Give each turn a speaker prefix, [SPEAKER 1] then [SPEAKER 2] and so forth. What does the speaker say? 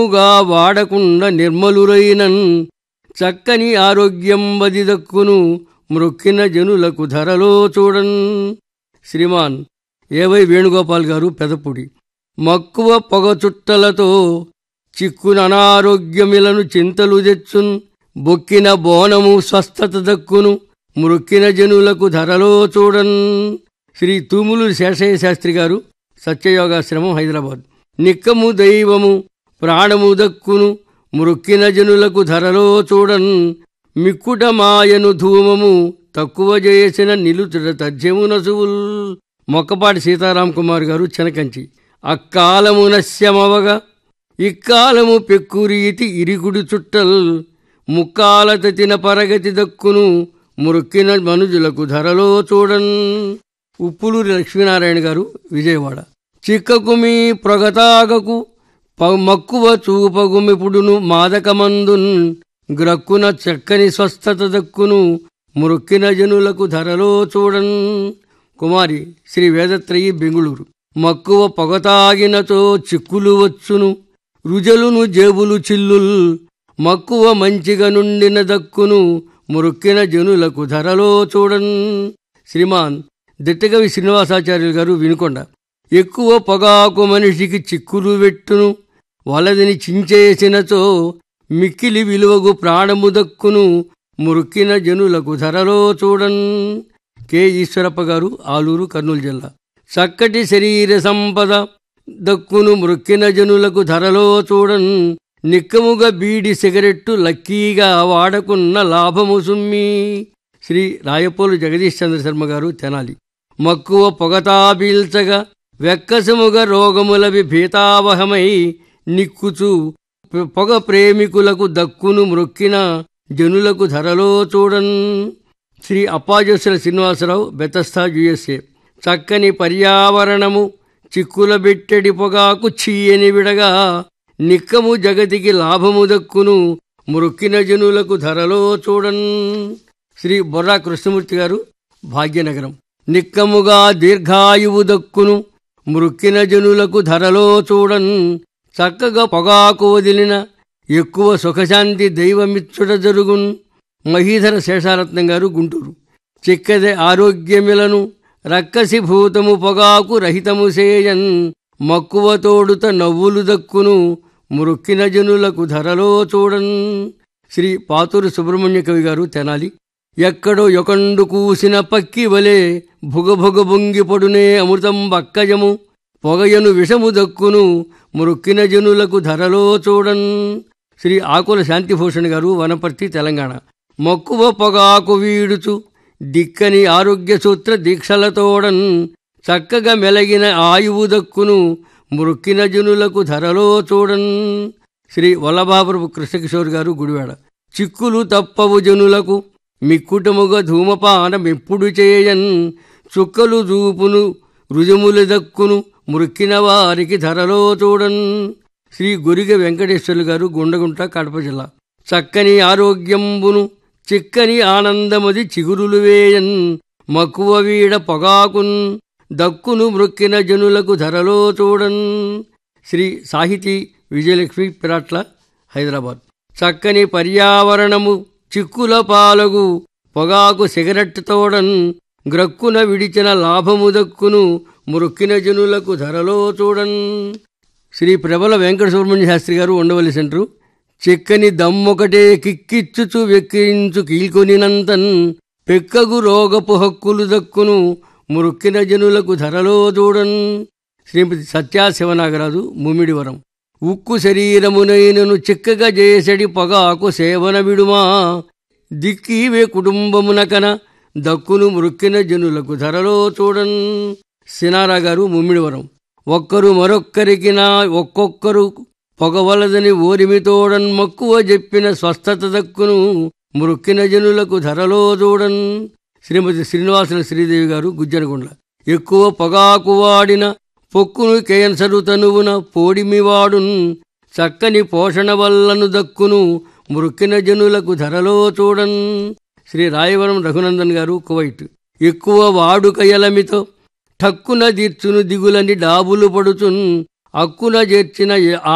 [SPEAKER 1] గా వాడకుండా నిర్మలురైనన్ చక్కని ఆరోగ్యం వది దక్కును మ్రొక్కిన జనులకు ధరలో చూడన్ శ్రీమాన్ ఏవై వేణుగోపాల్ గారు పెదపుడి మక్కువ పొగ చుట్టలతో చిక్కున అనారోగ్యమిలను చింతలు తెచ్చున్ బొక్కిన బోనము స్వస్థత దక్కును మృక్కిన జనులకు ధరలో చూడన్ శ్రీ తూములు శేషయ్య శాస్త్రి గారు సత్యయోగాశ్రమం హైదరాబాద్ నిక్కము దైవము ప్రాణము దక్కును మృక్కిన జనులకు ధరలో చూడన్ మిక్కుట మాయను ధూమము తక్కువ చేసిన నిలుచుట తథ్యము నసువుల్ మొక్కపాటి సీతారాం కుమార్ గారు చెనకంచి అక్కాలము నశ్యమవగా ఇక్కాలము పెక్కురీతి ఇరిగుడి చుట్టల్ ముక్కాల తతిన పరగతి దక్కును మురుక్కిన మనుజులకు ధరలో చూడన్ ఉప్పులూరి లక్ష్మీనారాయణ గారు విజయవాడ చిక్కకుమి ప్రగతాగకు ప- మక్కువ చూపగుమిపుడును మాదకమందున్ గ్రక్కున చక్కని స్వస్థత దక్కును మురుక్కిన జనులకు ధరలో చూడన్ కుమారి శ్రీ వేదత్రయి బెంగుళూరు మక్కువ పొగతాగినతో చిక్కులు వచ్చును రుజలును జేబులు చిల్లుల్ మక్కువ మంచిగా నుండిన దక్కును మురుక్కిన జనులకు ధరలో చూడన్ శ్రీమాన్ దిట్టకవి శ్రీనివాసాచార్యులు గారు వినుకొండ ఎక్కువ పొగాకు మనిషికి చిక్కులు వెట్టును వలదని చించేసినచో మిక్కిలి విలువగు ప్రాణము దక్కును మురుక్కిన జనులకు ధరలో చూడన్ కె ఈశ్వరప్ప గారు ఆలూరు కర్నూలు జిల్లా చక్కటి శరీర సంపద దక్కును మృక్కిన జనులకు ధరలో చూడన్ నిక్కముగా బీడి సిగరెట్టు లక్కీగా వాడకున్న లాభము సుమ్మి శ్రీ రాయపోలు జగదీష్ చంద్ర శర్మ గారు తెనాలి మక్కువ పొగతా పీల్చగా వెక్కసముగా రోగములవి భీతావహమై నిక్కుచు ప- పొగ ప్రేమికులకు దక్కును మ్రొక్కిన జనులకు ధరలో చూడన్ శ్రీ అప్పాజోసుల శ్రీనివాసరావు బెతస్థా యుఎస్ఏ చక్కని పర్యావరణము చిక్కుల బెట్టెడి పొగాకు చీయని విడగా నిక్కము జగతికి లాభము దక్కును మృక్కిన జనులకు ధరలో చూడన్ శ్రీ బొర్రా కృష్ణమూర్తి గారు భాగ్యనగరం నిక్కముగా దీర్ఘాయువు దక్కును మృక్కిన జనులకు ధరలో చూడన్ చక్కగా పొగాకు వదిలిన ఎక్కువ సుఖశాంతి దైవమిచ్చుట జరుగున్ మహీధర శేషారత్నం గారు గుంటూరు చిక్కదే ఆరోగ్యమిలను రక్కసి భూతము పొగాకు రహితము సేయన్ మక్కువ తోడుత నవ్వులు దక్కును మృక్కిన జనులకు ధరలో చూడన్ శ్రీ పాతూరు సుబ్రహ్మణ్య కవి గారు తెనాలి ఎక్కడో యొకండు కూసిన పక్కి వలె భుగభుగ బొంగిపొడునే అమృతం బక్కజము పొగయను విషము దక్కును మృక్కిన జనులకు ధరలో చూడన్ శ్రీ ఆకుల శాంతిభూషణ్ గారు వనపర్తి తెలంగాణ మక్కువ పొగాకు వీడుచు దిక్కని ఆరోగ్య సూత్ర దీక్షలతోడన్ చక్కగా మెలగిన ఆయువు దక్కును మృక్కిన జనులకు ధరలో చూడన్ శ్రీ వల్లభాపురపు కృష్ణకిషోర్ గారు గుడివాడ చిక్కులు తప్పవు జనులకు మిక్కుటముగా ధూమపానమెప్పుడు చేయన్ చుక్కలు చూపును రుజుములు దక్కును మృక్కిన వారికి ధరలో చూడన్ శ్రీ గురిగ వెంకటేశ్వర్లు గారు గుండగుంట కడప జిల్లా చక్కని ఆరోగ్యంబును చిక్కని ఆనందమది చిగురులు వేయన్ మక్కువ వీడ పొగాకున్ దక్కును మృక్కిన జనులకు ధరలో చూడన్ శ్రీ సాహితీ విజయలక్ష్మి పిరాట్ల హైదరాబాద్ చక్కని పర్యావరణము చిక్కుల పాలగు పొగాకు సిగరెట్ తోడన్ గ్రక్కున విడిచిన లాభము దక్కును మృక్కిన జనులకు ధరలో చూడన్ శ్రీ ప్రబల వెంకట సుబ్రహ్మణ్య శాస్త్రి గారు ఉండవల్లి సెంటరు చిక్కని దమ్మొకటే కిక్కిచ్చుచు వెక్కిరించు కీల్కొనినంతన్ పెక్కగు రోగపు హక్కులు దక్కును మృక్కిన జనులకు ధరలో చూడన్ శ్రీమతి సత్యా శివనాగరాజు ముమిడివరం ఉక్కు శరీరమునైనను చిక్కగా చేసడి పొగాకు సేవన విడుమా దిక్కీవే కుటుంబమునకన దక్కును మృక్కిన జనులకు ధరలో చూడన్ సినారా గారు ముమ్మిడివరం ఒక్కరు మరొక్కరికి నా ఒక్కొక్కరు పొగవలదని ఓరిమితోడన్ మక్కువ చెప్పిన స్వస్థత దక్కును మృక్కిన జనులకు ధరలో చూడన్ శ్రీమతి శ్రీనివాసుల శ్రీదేవి గారు గుజ్జనగుండ్ల ఎక్కువ పొగాకు వాడిన పొక్కును కేన్సరు తనువున పోడిమివాడున్ చక్కని పోషణ వల్లను దక్కును మృక్కిన జనులకు ధరలో చూడన్ శ్రీ రాయవరం రఘునందన్ గారు కువైట్ ఎక్కువ వాడుకయలమితో ఠక్కున తీర్చును దిగులని డాబులు పడుచున్ అక్కున చేర్చిన